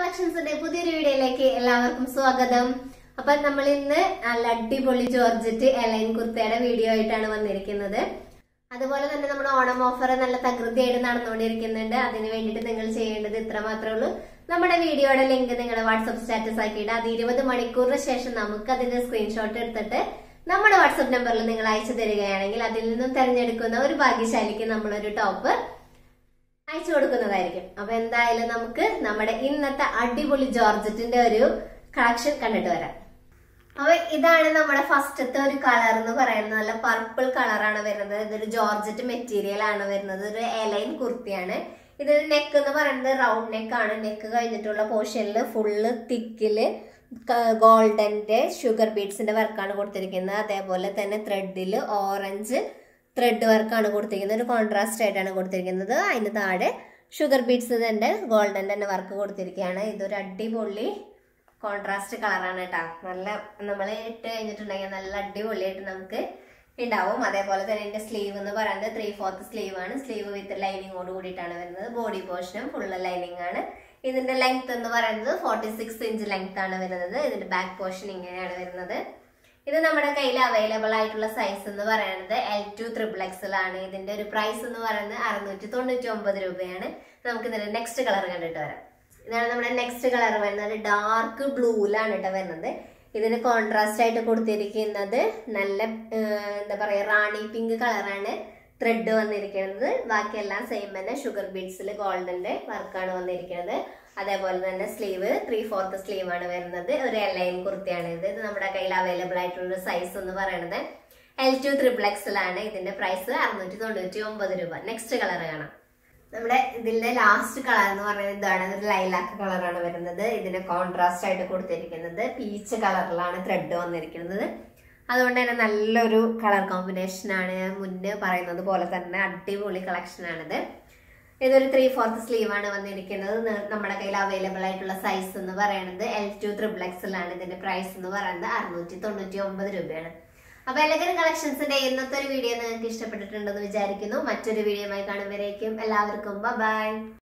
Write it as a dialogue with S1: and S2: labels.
S1: കളക്ഷൻസിന്റെ പുതിയൊരു വീഡിയോയിലേക്ക് എല്ലാവർക്കും സ്വാഗതം അപ്പൊ നമ്മൾ ഇന്ന് നല്ല അടിപൊളി ജോർജറ്റ് എലൈൻ കുർത്തയുടെ വീഡിയോ ആയിട്ടാണ് വന്നിരിക്കുന്നത് അതുപോലെ തന്നെ നമ്മുടെ ഓണം ഓഫർ നല്ല തകൃതിയായിട്ട് നടന്നുകൊണ്ടിരിക്കുന്നുണ്ട് അതിന് വേണ്ടിയിട്ട് നിങ്ങൾ ചെയ്യേണ്ടത് ഇത്ര മാത്രമേ ഉള്ളൂ നമ്മുടെ വീഡിയോയുടെ ലിങ്ക് നിങ്ങളുടെ വാട്സപ്പ് സ്റ്റാറ്റസ് ആക്കിയിട്ട് അത് ഇരുപത് മണിക്കൂറിന് ശേഷം നമുക്ക് അതിന്റെ സ്ക്രീൻഷോട്ട് എടുത്തിട്ട് നമ്മുടെ വാട്സപ്പ് നമ്പറിൽ നിങ്ങൾ അയച്ചു തരികയാണെങ്കിൽ അതിൽ നിന്നും തെരഞ്ഞെടുക്കുന്ന ഒരു ഭാഗ്യശാലിക്ക് നമ്മളൊരു ടോപ്പ് അയച്ചു കൊടുക്കുന്നതായിരിക്കും അപ്പൊ എന്തായാലും നമുക്ക് നമ്മുടെ ഇന്നത്തെ അടിപൊളി ജോർജറ്റിന്റെ ഒരു കളക്ഷൻ കണ്ടിട്ട് വരാം അപ്പൊ ഇതാണ് നമ്മുടെ ഫസ്റ്റത്തെ ഒരു കളർ എന്ന് പറയുന്നത് നല്ല പർപ്പിൾ കളറാണ് വരുന്നത് ഇതൊരു ജോർജറ്റ് മെറ്റീരിയൽ ആണ് വരുന്നത് ഒരു എലൈൻ കുർത്തിയാണ് ഇത് നെക്ക് എന്ന് പറയുന്നത് റൗണ്ട് നെക്ക് ആണ് നെക്ക് കഴിഞ്ഞിട്ടുള്ള പോർഷനിൽ ഫുള്ള് തിക്കില് ഗോൾഡന്റെ ഷുഗർ ബീഡ്സിന്റെ വർക്കാണ് കൊടുത്തിരിക്കുന്നത് അതേപോലെ തന്നെ ത്രെഡിൽ ഓറഞ്ച് ത്രെഡ് വർക്കാണ് കൊടുത്തിരിക്കുന്നത് ഒരു കോൺട്രാസ്റ്റ് ആയിട്ടാണ് കൊടുത്തിരിക്കുന്നത് അതിന് താഴെ ഷുഗർ ബീഡ്സ് തന്നെ ഗോൾഡൻ തന്നെ വർക്ക് കൊടുത്തിരിക്കുകയാണ് ഇതൊരു അടിപൊളി കോൺട്രാസ്റ്റ് കളറാണ് കേട്ടോ നല്ല നമ്മൾ ഇട്ട് കഴിഞ്ഞിട്ടുണ്ടെങ്കിൽ നല്ല അടിപൊളിയായിട്ട് നമുക്ക് ഉണ്ടാവും അതേപോലെ തന്നെ ഇതിന്റെ സ്ലീവ് എന്ന് പറയുന്നത് ത്രീ ഫോർത്ത് സ്ലീവ് ആണ് സ്ലീവ് വിത്ത് ലൈനിങ്ങോട് കൂടിയിട്ടാണ് വരുന്നത് ബോഡി പോർഷനും ഫുള്ള് ലൈനിങ് ആണ് ഇതിന്റെ ലെങ്ത് എന്ന് പറയുന്നത് ഫോർട്ടി സിക്സ് ഇഞ്ച് ലെങ്ത് ആണ് വരുന്നത് ഇതിന്റെ ബാക്ക് പോർഷൻ ഇങ്ങനെയാണ് വരുന്നത് ഇത് നമ്മുടെ കയ്യിൽ അവൈലബിൾ ആയിട്ടുള്ള സൈസ് എന്ന് പറയുന്നത് എൽ ടു ത്രിബിൾ എക്സൽ ആണ് ഇതിന്റെ ഒരു പ്രൈസ് എന്ന് പറയുന്നത് അറുന്നൂറ്റി തൊണ്ണൂറ്റി ഒമ്പത് രൂപയാണ് നമുക്ക് ഇതിന്റെ നെക്സ്റ്റ് കളർ കണ്ടിട്ട് വരാം ഇതാണ് നമ്മുടെ നെക്സ്റ്റ് കളർ വരുന്നത് ഡാർക്ക് ബ്ലൂയിലാണ് കേട്ടോ വരുന്നത് ഇതിന് കോൺട്രാസ്റ്റ് ആയിട്ട് കൊടുത്തിരിക്കുന്നത് നല്ല ഏഹ്, എന്താ പറയാ റാണി പിങ്ക് കളറാണ് ത്രെഡ് വന്നിരിക്കുന്നത് ബാക്കിയെല്ലാം സെയിം തന്നെ ഷുഗർ ബീഡ്സിൽ ഗോൾഡന്റെ വർക്കാണ് വന്നിരിക്കുന്നത് അതേപോലെ തന്നെ സ്ലീവ് ത്രീ ഫോർത്ത് സ്ലീവ് ആണ് വരുന്നത് ഒരു എലൈൻ കുർത്തിയാണ് ഇത് ഇത് നമ്മുടെ കയ്യിൽ അവൈലബിൾ ആയിട്ടുള്ള സൈസ് എന്ന് പറയുന്നത് എൽ ടു ത്രിബിൾ എക്സലാണ് ഇതിന്റെ പ്രൈസ് അറുന്നൂറ്റി തൊണ്ണൂറ്റി ഒമ്പത് രൂപ നെക്സ്റ്റ് കളർ കാണാം നമ്മുടെ ഇതിന്റെ ലാസ്റ്റ് കളർ എന്ന് പറയുന്നത് ഇതാണ് ഒരു ലൈലാക്ക് കളറാണ് വരുന്നത് ഇതിന് കോൺട്രാസ്റ്റ് ആയിട്ട് കൊടുത്തിരിക്കുന്നത് പീച്ച് കളറിലാണ് ത്രെഡ് വന്നിരിക്കുന്നത് അതുകൊണ്ട് തന്നെ നല്ലൊരു കളർ കോമ്പിനേഷൻ ആണ് ഞാൻ മുന്നേ പറയുന്നത് പോലെ തന്നെ അടിപൊളി കളക്ഷൻ ആണിത് ഇതൊരു ത്രീ ഫോർത്ത് സ്ലീവ് ആണ് വന്നിരിക്കുന്നത് ന- നമ്മുടെ കയ്യിൽ അവൈലബിൾ ആയിട്ടുള്ള സൈസ് എന്ന് പറയുന്നത് എൽ ടു ത്രിബിൾ എക്സലാണ് ഇതിന്റെ പ്രൈസ് എന്ന് പറയുന്നത് അറുന്നൂറ്റി തൊണ്ണൂറ്റി ഒമ്പത് രൂപയാണ് അപ്പൊ എലഗൻ കളക്ഷൻസിന്റെ ഇന്നത്തെ ഒരു വീഡിയോ നിങ്ങൾക്ക് ഇഷ്ടപ്പെട്ടിട്ടുണ്ടെന്ന് വിചാരിക്കുന്നു മറ്റൊരു വീഡിയോയുമായി കാണുമ്പോഴേക്കും എല്ലാവർക്കും ബൈ